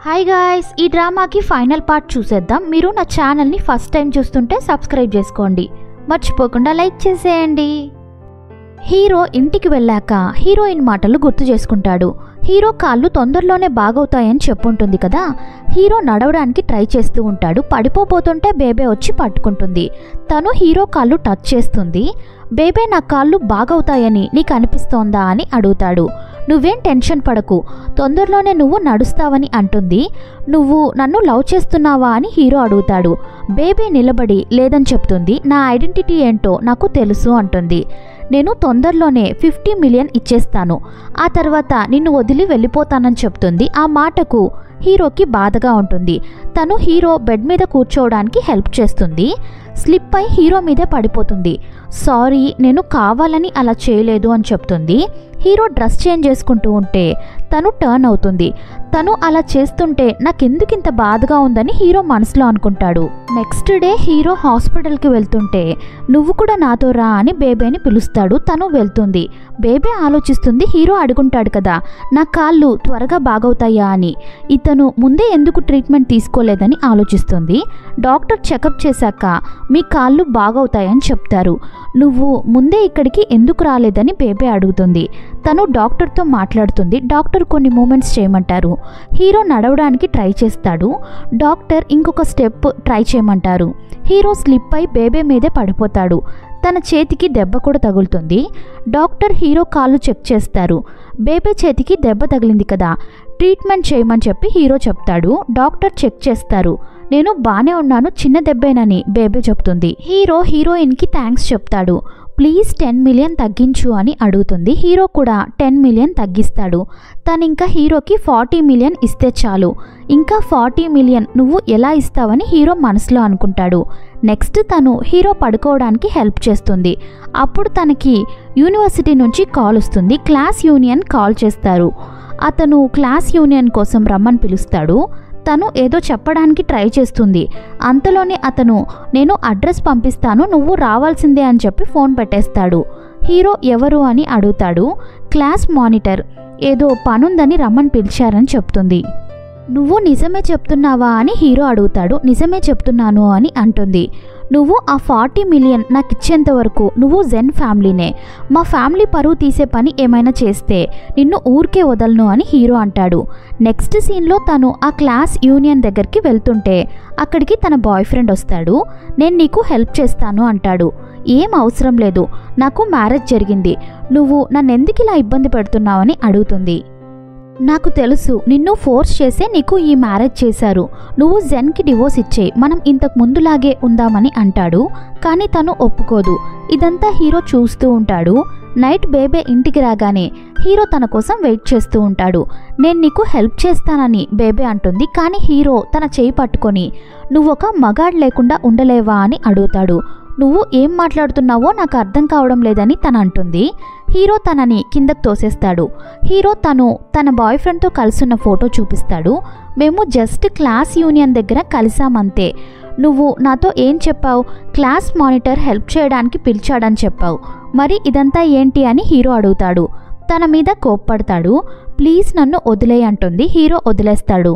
hi guys ఈ డ్రామాకి final part చూసేద్దాం మీరు నా ఛానల్ని ఫస్ట్ టైం చూస్తుంటే సబ్స్క్రైబ్ చేసుకోండి మర్చిపోకుండా లైక్ చేసేయండి హీరో ఇంటికి వెళ్ళాక హీరోయిన్ మాటలు గుర్తు చేసుకుంటాడు హీరో కాళ్ళు తొందరలోనే బాగవుతాయని చెప్పుంటుంది కదా హీరో నడవడానికి ట్రై చేస్తూ ఉంటాడు పడిపోబోతుంటే బేబే వచ్చి పట్టుకుంటుంది తను హీరో కాళ్ళు టచ్ చేస్తుంది బేబే నా కాళ్ళు బాగవుతాయని నీకు అనిపిస్తోందా అని అడుగుతాడు నువ్వేం టెన్షన్ పడకు తొందరలోనే నువ్వు నడుస్తావని అంటుంది నువ్వు నన్ను లవ్ చేస్తున్నావా అని హీరో అడుగుతాడు బేబీ నిలబడి లేదని చెప్తుంది నా ఐడెంటిటీ ఏంటో నాకు తెలుసు అంటుంది నేను తొందరలోనే ఫిఫ్టీ మిలియన్ ఇచ్చేస్తాను ఆ తర్వాత నిన్ను వదిలి వెళ్ళిపోతానని చెప్తుంది ఆ మాటకు హీరోకి బాధగా ఉంటుంది తను హీరో బెడ్ మీద కూర్చోవడానికి హెల్ప్ చేస్తుంది స్లిప్ అయి హీరో మీదే పడిపోతుంది సారీ నేను కావాలని అలా చేయలేదు అని చెప్తుంది హీరో డ్రెస్ చేంజ్ చేసుకుంటూ ఉంటే తను టర్న్ అవుతుంది తను అలా చేస్తుంటే నాకెందుకు ఇంత బాధగా ఉందని హీరో మనసులో అనుకుంటాడు నెక్స్ట్ డే హీరో హాస్పిటల్కి వెళ్తుంటే నువ్వు కూడా నాతో రా అని బేబేని పిలుస్తాడు తను వెళ్తుంది బేబే ఆలోచిస్తుంది హీరో అడుగుంటాడు కదా నా కాళ్ళు త్వరగా బాగవుతాయా అని ఇతను ముందే ఎందుకు ట్రీట్మెంట్ తీసుకోలేదని ఆలోచిస్తుంది డాక్టర్ చెకప్ చేశాక మీ కాళ్ళు బాగవుతాయని చెప్తారు నువ్వు ముందే ఇక్కడికి ఎందుకు రాలేదని బేబే అడుగుతుంది తను డాక్టర్తో మాట్లాడుతుంది డాక్టర్ కొన్ని మూమెంట్స్ చేయమంటారు హీరో నడవడానికి ట్రై చేస్తాడు డాక్టర్ ఇంకొక స్టెప్ ట్రై చేయమంటారు హీరో స్లిప్ అయి బేబే మీదే పడిపోతాడు తన చేతికి దెబ్బ కూడా తగులుతుంది డాక్టర్ హీరో కాళ్ళు చెక్ చేస్తారు బేబే చేతికి దెబ్బ తగిలింది కదా ట్రీట్మెంట్ చేయమని చెప్పి హీరో చెప్తాడు డాక్టర్ చెక్ చేస్తారు నేను బానే ఉన్నాను చిన్న దెబ్బేనని బేబే చెప్తుంది హీరో హీరోయిన్కి థ్యాంక్స్ చెప్తాడు ప్లీజ్ టెన్ మిలియన్ తగ్గించు అని అడుగుతుంది హీరో కూడా టెన్ మిలియన్ తగ్గిస్తాడు తను ఇంకా హీరోకి ఫార్టీ మిలియన్ ఇస్తే చాలు ఇంకా ఫార్టీ మిలియన్ నువ్వు ఎలా ఇస్తావని హీరో మనసులో అనుకుంటాడు నెక్స్ట్ తను హీరో పడుకోవడానికి హెల్ప్ చేస్తుంది అప్పుడు తనకి యూనివర్సిటీ నుంచి కాల్ వస్తుంది క్లాస్ యూనియన్ కాల్ చేస్తారు అతను క్లాస్ యూనియన్ కోసం రమ్మని పిలుస్తాడు తను ఏదో చెప్పడానికి ట్రై చేస్తుంది అంతలోనే అతను నేను అడ్రస్ పంపిస్తాను నువ్వు రావాల్సిందే అని చెప్పి ఫోన్ పెట్టేస్తాడు హీరో ఎవరు అని అడుగుతాడు క్లాస్ మానిటర్ ఏదో పనుందని రమ్మని పిలిచారని చెప్తుంది నువ్వు నిజమే చెప్తున్నావా అని హీరో అడుగుతాడు నిజమే చెప్తున్నాను అని అంటుంది నువ్వు ఆ ఫార్టీ మిలియన్ నాకు ఇచ్చేంత వరకు నువ్వు జెన్ ఫ్యామిలీనే మా ఫ్యామిలీ పరువు తీసే పని ఏమైనా చేస్తే నిన్ను ఊరికే వదలను అని హీరో అంటాడు నెక్స్ట్ సీన్లో తను ఆ క్లాస్ యూనియన్ దగ్గరికి వెళ్తుంటే అక్కడికి తన బాయ్ ఫ్రెండ్ వస్తాడు నేను నీకు హెల్ప్ చేస్తాను అంటాడు ఏం అవసరం లేదు నాకు మ్యారేజ్ జరిగింది నువ్వు నన్నెందుకు ఇలా ఇబ్బంది పెడుతున్నావని అడుగుతుంది నాకు తెలుసు నిన్ను ఫోర్స్ చేసే నీకు ఈ మ్యారేజ్ చేశారు నువ్వు జెన్కి డివోర్స్ ఇచ్చే మనం ఇంతకు ముందులాగే ఉందామని అంటాడు కానీ తను ఒప్పుకోదు ఇదంతా హీరో చూస్తూ ఉంటాడు నైట్ బేబే ఇంటికి రాగానే హీరో తన కోసం వెయిట్ చేస్తూ ఉంటాడు నేను నీకు హెల్ప్ చేస్తానని బేబే అంటుంది కానీ హీరో తన చేయి పట్టుకొని నువ్వు ఒక మగాడు లేకుండా ఉండలేవా అని అడుగుతాడు నువ్వు ఏం మాట్లాడుతున్నావో నాకు అర్థం కావడం లేదని తను అంటుంది హీరో తనని కిందకు తోసేస్తాడు హీరో తను తన బాయ్ ఫ్రెండ్తో కలిసున్న ఫోటో చూపిస్తాడు మేము జస్ట్ క్లాస్ యూనియన్ దగ్గర కలిసామంతే నువ్వు నాతో ఏం చెప్పావు క్లాస్ మానిటర్ హెల్ప్ చేయడానికి పిలిచాడని చెప్పావు మరి ఇదంతా ఏంటి అని హీరో అడుగుతాడు తన మీద కోప్పడతాడు ప్లీజ్ నన్ను వదిలే అంటుంది హీరో వదిలేస్తాడు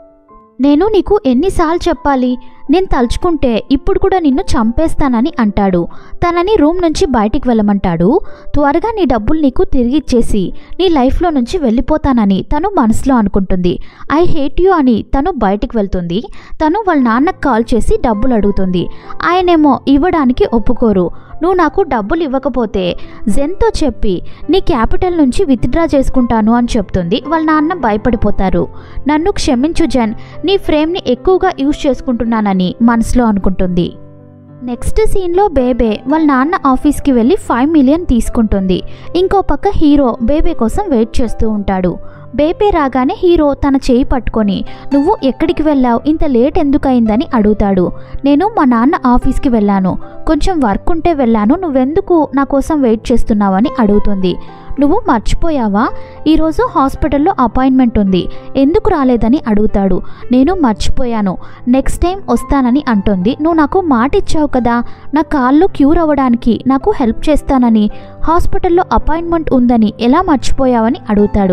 నేను నీకు ఎన్నిసార్లు చెప్పాలి నేను తలుచుకుంటే ఇప్పుడు కూడా నిన్ను చంపేస్తానని అంటాడు తనని రూమ్ నుంచి బయటికి వెళ్ళమంటాడు త్వరగా నీ డబ్బులు నీకు తిరిగి ఇచ్చేసి నీ లైఫ్లో నుంచి వెళ్ళిపోతానని తను మనసులో అనుకుంటుంది ఐ హేట్ యూ అని తను బయటికి వెళ్తుంది తను వాళ్ళ నాన్నకు కాల్ చేసి డబ్బులు అడుగుతుంది ఆయనేమో ఇవ్వడానికి ఒప్పుకోరు నువ్వు నాకు డబ్బులు ఇవ్వకపోతే జెన్తో చెప్పి నీ క్యాపిటల్ నుంచి విత్డ్రా చేసుకుంటాను అని చెప్తుంది వాళ్ళ నాన్న భయపడిపోతారు నన్ను క్షమించు జెన్ నీ ఫ్రేమ్ని ఎక్కువగా యూజ్ చేసుకుంటున్నానని మనసులో అనుకుంటుంది నెక్స్ట్ సీన్లో బేబే వాళ్ళ నాన్న ఆఫీస్కి వెళ్ళి ఫైవ్ మిలియన్ తీసుకుంటుంది ఇంకో పక్క హీరో బేబే కోసం వెయిట్ చేస్తూ ఉంటాడు బేబే రాగానే హీరో తన చేయి పట్టుకొని నువ్వు ఎక్కడికి వెళ్ళావు ఇంత లేట్ ఎందుకయిందని అడుగుతాడు నేను మా నాన్న ఆఫీస్కి వెళ్ళాను కొంచెం వర్క్ ఉంటే వెళ్ళాను నువ్వెందుకు నా కోసం వెయిట్ చేస్తున్నావని అడుగుతుంది నువ్వు మర్చిపోయావా ఈరోజు హాస్పిటల్లో అపాయింట్మెంట్ ఉంది ఎందుకు రాలేదని అడుగుతాడు నేను మర్చిపోయాను నెక్స్ట్ టైం వస్తానని అంటుంది నువ్వు నాకు మాట ఇచ్చావు కదా నా కాళ్ళు క్యూర్ అవ్వడానికి నాకు హెల్ప్ చేస్తానని హాస్పిటల్లో అపాయింట్మెంట్ ఉందని ఎలా మర్చిపోయావని అడుగుతాడు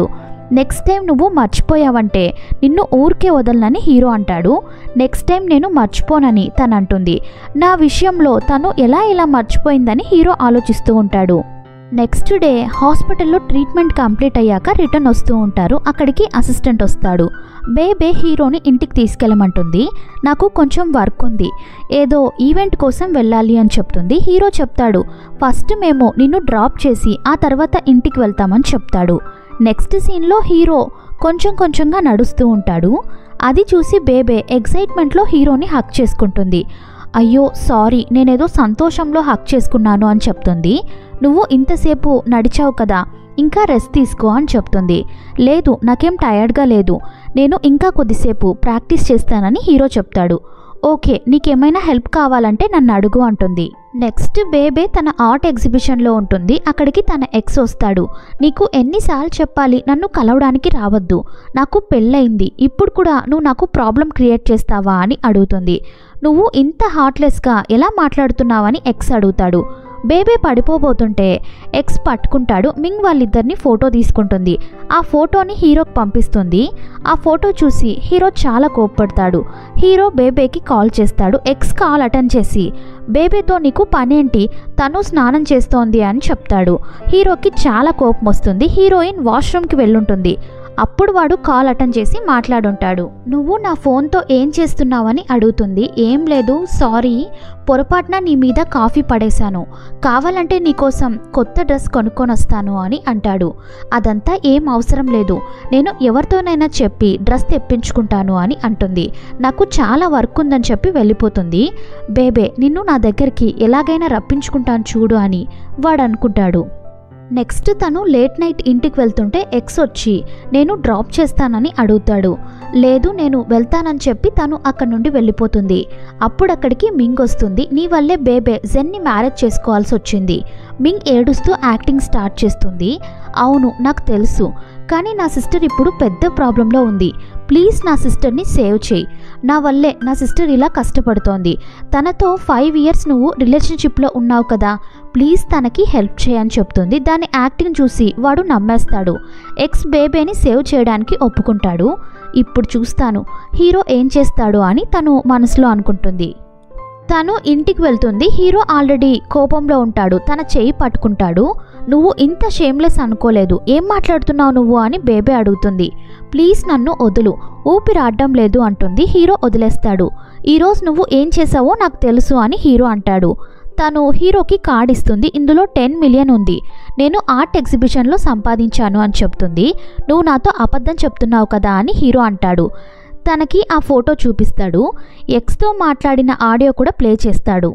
నెక్స్ట్ టైం నువ్వు మర్చిపోయావంటే నిన్ను ఊరికే వదలనని హీరో అంటాడు నెక్స్ట్ టైం నేను మర్చిపోనని తను అంటుంది నా విషయంలో తను ఎలా ఇలా మర్చిపోయిందని హీరో ఆలోచిస్తూ ఉంటాడు నెక్స్ట్ డే హాస్పిటల్లో ట్రీట్మెంట్ కంప్లీట్ అయ్యాక రిటర్న్ వస్తూ ఉంటారు అక్కడికి అసిస్టెంట్ వస్తాడు బేబే హీరోని ఇంటికి తీసుకెళ్ళమంటుంది నాకు కొంచెం వర్క్ ఉంది ఏదో ఈవెంట్ కోసం వెళ్ళాలి అని చెప్తుంది హీరో చెప్తాడు ఫస్ట్ మేము నిన్ను డ్రాప్ చేసి ఆ తర్వాత ఇంటికి వెళ్తామని చెప్తాడు నెక్స్ట్ సీన్లో హీరో కొంచెం కొంచెంగా నడుస్తూ ఉంటాడు అది చూసి బేబే ఎగ్జైట్మెంట్లో హీరోని హక్ చేసుకుంటుంది అయ్యో సారీ నేనేదో సంతోషంలో హక్ చేసుకున్నాను అని చెప్తుంది నువ్వు ఇంతసేపు నడిచావు కదా ఇంకా రెస్ట్ తీసుకో అని చెప్తుంది లేదు నాకేం టయర్డ్గా లేదు నేను ఇంకా కొద్దిసేపు ప్రాక్టీస్ చేస్తానని హీరో చెప్తాడు ఓకే నీకేమైనా హెల్ప్ కావాలంటే నన్ను అడుగు అంటుంది నెక్స్ట్ బేబే తన ఆర్ట్ ఎగ్జిబిషన్లో ఉంటుంది అక్కడికి తన ఎక్స్ వస్తాడు నీకు ఎన్నిసార్లు చెప్పాలి నన్ను కలవడానికి రావద్దు నాకు పెళ్ళయింది ఇప్పుడు కూడా నువ్వు నాకు ప్రాబ్లం క్రియేట్ చేస్తావా అని అడుగుతుంది నువ్వు ఇంత హార్ట్లెస్గా ఎలా మాట్లాడుతున్నావని ఎక్స్ అడుగుతాడు బేబే పడిపోబోతుంటే ఎక్స్ పట్టుకుంటాడు మింగ్ వాళ్ళిద్దరిని ఫోటో తీసుకుంటుంది ఆ ఫోటోని హీరోకి పంపిస్తుంది ఆ ఫోటో చూసి హీరో చాలా కోప్పడతాడు హీరో బేబేకి కాల్ చేస్తాడు ఎక్స్ కాల్ అటెండ్ చేసి బేబేతో నీకు పనేంటి తను స్నానం చేస్తోంది అని చెప్తాడు హీరోకి చాలా కోపం వస్తుంది హీరోయిన్ వాష్రూమ్కి వెళ్ళుంటుంది అప్పుడు వాడు కాల్ అటెండ్ చేసి మాట్లాడుంటాడు నువ్వు నా ఫోన్తో ఏం చేస్తున్నావని అడుగుతుంది ఏం లేదు సారీ పొరపాటున నీ మీద కాఫీ పడేశాను కావాలంటే నీకోసం కొత్త డ్రెస్ కొనుక్కొని వస్తాను అని అంటాడు అదంతా ఏం అవసరం లేదు నేను ఎవరితోనైనా చెప్పి డ్రెస్ తెప్పించుకుంటాను అని అంటుంది నాకు చాలా వర్క్ ఉందని చెప్పి వెళ్ళిపోతుంది బేబే నిన్ను నా దగ్గరికి ఎలాగైనా రప్పించుకుంటాను చూడు అని వాడు అనుకుంటాడు నెక్స్ట్ తను లేట్ నైట్ ఇంటికి వెళ్తుంటే ఎక్స్ వచ్చి నేను డ్రాప్ చేస్తానని అడుగుతాడు లేదు నేను వెళ్తానని చెప్పి తను అక్కడి నుండి వెళ్ళిపోతుంది అప్పుడు అక్కడికి మింగ్ వస్తుంది నీ వల్లే బేబే జెన్ని మ్యారేజ్ చేసుకోవాల్సి వచ్చింది మింగ్ ఏడుస్తూ యాక్టింగ్ స్టార్ట్ చేస్తుంది అవును నాకు తెలుసు కానీ నా సిస్టర్ ఇప్పుడు పెద్ద ప్రాబ్లంలో ఉంది ప్లీజ్ నా సిస్టర్ని సేవ్ చేయి నా వల్లే నా సిస్టర్ ఇలా కష్టపడుతోంది తనతో ఫైవ్ ఇయర్స్ నువ్వు రిలేషన్షిప్లో ఉన్నావు కదా ప్లీజ్ తనకి హెల్ప్ చేయని చెప్తుంది దాని యాక్టింగ్ చూసి వాడు నమ్మేస్తాడు ఎక్స్ బేబేని సేవ్ చేయడానికి ఒప్పుకుంటాడు ఇప్పుడు చూస్తాను హీరో ఏం చేస్తాడు అని తను మనసులో అనుకుంటుంది తను ఇంటికి వెళ్తుంది హీరో ఆల్రెడీ కోపంలో ఉంటాడు తన చేయి పట్టుకుంటాడు నువ్వు ఇంత షేమ్లెస్ అనుకోలేదు ఏం మాట్లాడుతున్నావు నువ్వు అని బేబే అడుగుతుంది ప్లీజ్ నన్ను వదులు ఊపిరి ఆడడం లేదు అంటుంది హీరో వదిలేస్తాడు ఈరోజు నువ్వు ఏం చేసావో నాకు తెలుసు అని హీరో అంటాడు తను హీరోకి కార్డ్ ఇస్తుంది ఇందులో టెన్ మిలియన్ ఉంది నేను ఆర్ట్ ఎగ్జిబిషన్లో సంపాదించాను అని చెప్తుంది నువ్వు నాతో అబద్ధం చెప్తున్నావు కదా అని హీరో అంటాడు తనకి ఆ ఫోటో చూపిస్తాడు ఎక్స్తో మాట్లాడిన ఆడియో కూడా ప్లే చేస్తాడు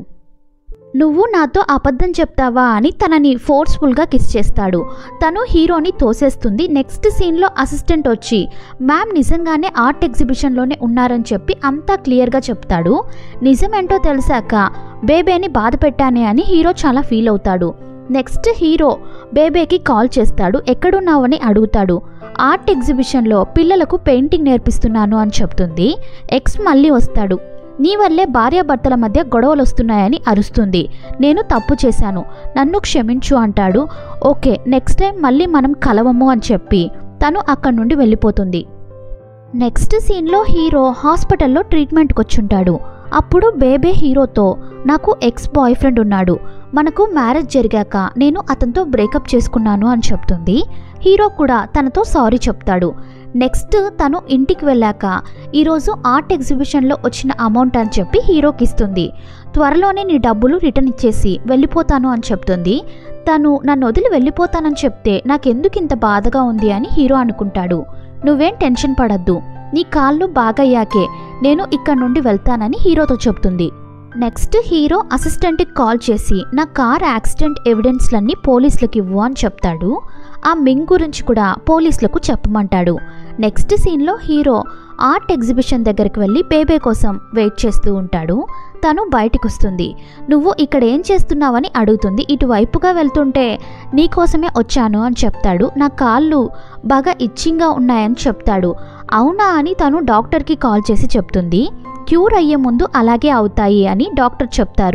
నువ్వు నాతో అబద్ధం చెప్తావా అని తనని ఫోర్స్ఫుల్గా కిస్ చేస్తాడు తను హీరోని తోసేస్తుంది నెక్స్ట్ సీన్లో అసిస్టెంట్ వచ్చి మ్యామ్ నిజంగానే ఆర్ట్ ఎగ్జిబిషన్లోనే ఉన్నారని చెప్పి అంతా క్లియర్గా చెప్తాడు నిజమేంటో తెలిసాక బేబేని బాధ పెట్టానే అని హీరో చాలా ఫీల్ అవుతాడు నెక్స్ట్ హీరో బేబేకి కాల్ చేస్తాడు ఎక్కడున్నావని అడుగుతాడు ఆర్ట్ ఎగ్జిబిషన్లో పిల్లలకు పెయింటింగ్ నేర్పిస్తున్నాను అని చెప్తుంది ఎక్స్ మళ్ళీ వస్తాడు నీ వల్లే భార్యాభర్తల మధ్య గొడవలు వస్తున్నాయని అరుస్తుంది నేను తప్పు చేశాను నన్ను క్షమించు అంటాడు ఓకే నెక్స్ట్ టైం మళ్ళీ మనం కలవము అని చెప్పి తను అక్కడి నుండి వెళ్ళిపోతుంది నెక్స్ట్ సీన్లో హీరో హాస్పిటల్లో ట్రీట్మెంట్కి వచ్చుంటాడు అప్పుడు బేబే హీరోతో నాకు ఎక్స్ బాయ్ ఫ్రెండ్ ఉన్నాడు మనకు మ్యారేజ్ జరిగాక నేను అతనితో బ్రేకప్ చేసుకున్నాను అని చెప్తుంది హీరో కూడా తనతో సారీ చెప్తాడు నెక్స్ట్ తను ఇంటికి వెళ్ళాక ఈరోజు ఆర్ట్ ఎగ్జిబిషన్లో వచ్చిన అమౌంట్ అని చెప్పి హీరోకి ఇస్తుంది త్వరలోనే నీ డబ్బులు రిటర్న్ ఇచ్చేసి వెళ్ళిపోతాను అని చెప్తుంది తను నన్ను వదిలి వెళ్ళిపోతానని చెప్తే నాకెందుకు ఇంత బాధగా ఉంది అని హీరో అనుకుంటాడు నువ్వేం టెన్షన్ పడద్దు నీ కాళ్ళు బాగయ్యాకే నేను ఇక్కడ నుండి వెళ్తానని హీరోతో చెప్తుంది నెక్స్ట్ హీరో అసిస్టెంట్కి కాల్ చేసి నా కార్ యాక్సిడెంట్ ఎవిడెన్స్లన్నీ పోలీసులకు ఇవ్వు అని చెప్తాడు ఆ మింగ్ గురించి కూడా పోలీసులకు చెప్పమంటాడు నెక్స్ట్ సీన్లో హీరో ఆర్ట్ ఎగ్జిబిషన్ దగ్గరికి వెళ్ళి బేబే కోసం వెయిట్ చేస్తూ ఉంటాడు తను బయటికి వస్తుంది నువ్వు ఇక్కడ ఏం చేస్తున్నావని అడుగుతుంది ఇటువైపుగా వెళ్తుంటే నీకోసమే వచ్చాను అని చెప్తాడు నా కాళ్ళు బాగా ఇచ్చింగ్గా ఉన్నాయని చెప్తాడు అవునా అని తను డాక్టర్కి కాల్ చేసి చెప్తుంది క్యూర్ అయ్యే ముందు అలాగే అవుతాయి అని డాక్టర్ చెప్తారు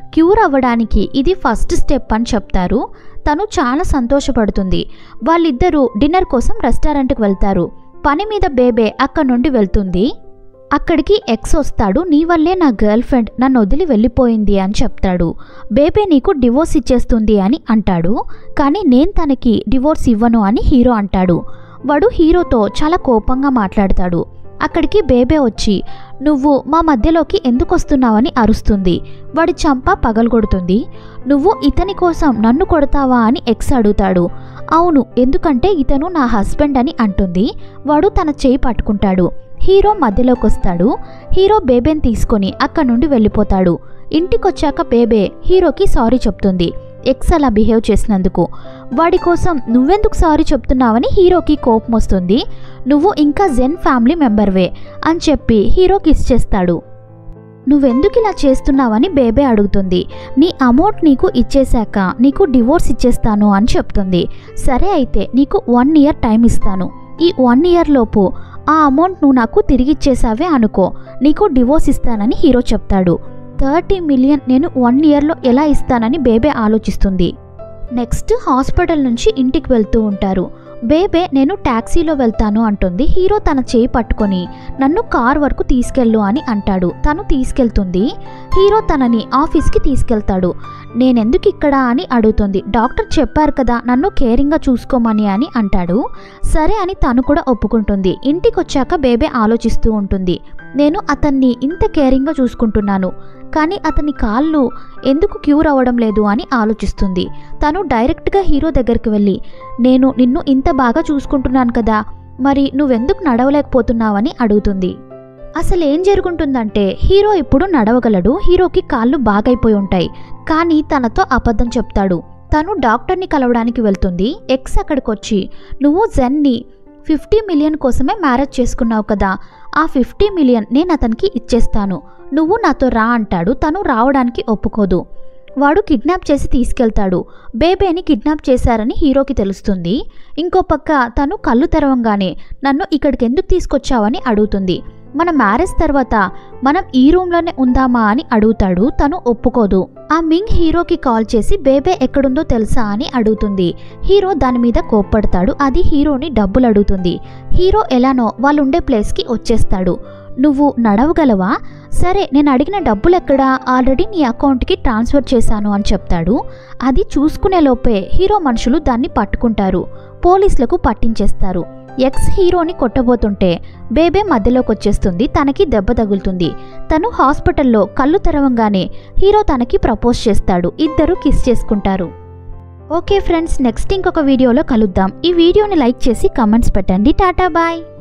క్యూర్ అవ్వడానికి ఇది ఫస్ట్ స్టెప్ అని చెప్తారు తను చాలా సంతోషపడుతుంది వాళ్ళిద్దరూ డిన్నర్ కోసం రెస్టారెంట్కి వెళ్తారు పని మీద బేబే అక్కడి నుండి వెళ్తుంది అక్కడికి ఎక్స్ వస్తాడు నీ వల్లే నా గర్ల్ ఫ్రెండ్ నన్ను వదిలి వెళ్ళిపోయింది అని చెప్తాడు బేబే నీకు డివోర్స్ ఇచ్చేస్తుంది అని అంటాడు కానీ నేను తనకి డివోర్స్ ఇవ్వను అని హీరో అంటాడు వాడు హీరోతో చాలా కోపంగా మాట్లాడతాడు అక్కడికి బేబే వచ్చి నువ్వు మా మధ్యలోకి ఎందుకు వస్తున్నావని అరుస్తుంది వాడి చంప పగలగొడుతుంది నువ్వు ఇతని కోసం నన్ను కొడతావా అని ఎక్స్ అడుగుతాడు అవును ఎందుకంటే ఇతను నా హస్బెండ్ అని అంటుంది వాడు తన చేయి పట్టుకుంటాడు హీరో మధ్యలోకి వస్తాడు హీరో బేబేని తీసుకొని అక్కడి నుండి వెళ్ళిపోతాడు ఇంటికొచ్చాక బేబే హీరోకి సారీ చెప్తుంది ఎక్స్ అలా బిహేవ్ చేసినందుకు వాడి కోసం నువ్వెందుకు సారీ చెప్తున్నావని హీరోకి కోపం వస్తుంది నువ్వు ఇంకా జెన్ ఫ్యామిలీ మెంబర్వే అని చెప్పి హీరో కిస్ చేస్తాడు నువ్వెందుకు ఇలా చేస్తున్నావని బేబే అడుగుతుంది నీ అమౌంట్ నీకు ఇచ్చేశాక నీకు డివోర్స్ ఇచ్చేస్తాను అని చెప్తుంది సరే అయితే నీకు వన్ ఇయర్ టైం ఇస్తాను ఈ వన్ ఇయర్ లోపు ఆ అమౌంట్ నువ్వు నాకు తిరిగి ఇచ్చేసావే అనుకో నీకు డివోర్స్ ఇస్తానని హీరో చెప్తాడు థర్టీ మిలియన్ నేను వన్ ఇయర్లో ఎలా ఇస్తానని బేబే ఆలోచిస్తుంది నెక్స్ట్ హాస్పిటల్ నుంచి ఇంటికి వెళ్తూ ఉంటారు బేబే నేను ట్యాక్సీలో వెళ్తాను అంటుంది హీరో తన చేయి పట్టుకొని నన్ను కార్ వరకు తీసుకెళ్ళు అని అంటాడు తను తీసుకెళ్తుంది హీరో తనని ఆఫీస్కి తీసుకెళ్తాడు నేనెందుకు ఇక్కడ అని అడుగుతుంది డాక్టర్ చెప్పారు కదా నన్ను కేరింగ్గా చూసుకోమని అని అంటాడు సరే అని తను కూడా ఒప్పుకుంటుంది ఇంటికి వచ్చాక బేబే ఆలోచిస్తూ ఉంటుంది నేను అతన్ని ఇంత కేరింగ్గా చూసుకుంటున్నాను కానీ అతని కాళ్ళు ఎందుకు క్యూర్ అవ్వడం లేదు అని ఆలోచిస్తుంది తను డైరెక్ట్గా హీరో దగ్గరికి వెళ్ళి నేను నిన్ను ఇంత బాగా చూసుకుంటున్నాను కదా మరి నువ్వెందుకు నడవలేకపోతున్నావని అడుగుతుంది అసలు ఏం జరుగుతుందంటే హీరో ఇప్పుడు నడవగలడు హీరోకి కాళ్ళు బాగైపోయి ఉంటాయి కానీ తనతో అబద్ధం చెప్తాడు తను డాక్టర్ని కలవడానికి వెళ్తుంది ఎక్స్ అక్కడికి వచ్చి నువ్వు జెన్ని ఫిఫ్టీ మిలియన్ కోసమే మ్యారేజ్ చేసుకున్నావు కదా ఆ ఫిఫ్టీ మిలియన్ నేను అతనికి ఇచ్చేస్తాను నువ్వు నాతో రా అంటాడు తను రావడానికి ఒప్పుకోదు వాడు కిడ్నాప్ చేసి తీసుకెళ్తాడు బేబేని కిడ్నాప్ చేశారని హీరోకి తెలుస్తుంది ఇంకో పక్క తను కళ్ళు తెరవంగానే నన్ను ఇక్కడికి ఎందుకు తీసుకొచ్చావని అడుగుతుంది మన మ్యారేజ్ తర్వాత మనం ఈ రూమ్లోనే ఉందామా అని అడుగుతాడు తను ఒప్పుకోదు ఆ మింగ్ హీరోకి కాల్ చేసి బేబే ఎక్కడుందో తెలుసా అని అడుగుతుంది హీరో దాని మీద కోప్పడతాడు అది హీరోని డబ్బులు అడుగుతుంది హీరో ఎలానో వాళ్ళు ఉండే ప్లేస్కి వచ్చేస్తాడు నువ్వు నడవగలవా సరే నేను అడిగిన డబ్బులు ఎక్కడా ఆల్రెడీ నీ అకౌంట్కి ట్రాన్స్ఫర్ చేశాను అని చెప్తాడు అది చూసుకునే లోపే హీరో మనుషులు దాన్ని పట్టుకుంటారు పోలీసులకు పట్టించేస్తారు ఎక్స్ హీరోని కొట్టబోతుంటే బేబే మధ్యలోకి వచ్చేస్తుంది తనకి దెబ్బ తగులుతుంది తను హాస్పిటల్లో కళ్ళు తెరవంగానే హీరో తనకి ప్రపోజ్ చేస్తాడు ఇద్దరు కిస్ చేసుకుంటారు ఓకే ఫ్రెండ్స్ నెక్స్ట్ ఇంకొక వీడియోలో కలుద్దాం ఈ వీడియోని లైక్ చేసి కమెంట్స్ పెట్టండి టాటా బాయ్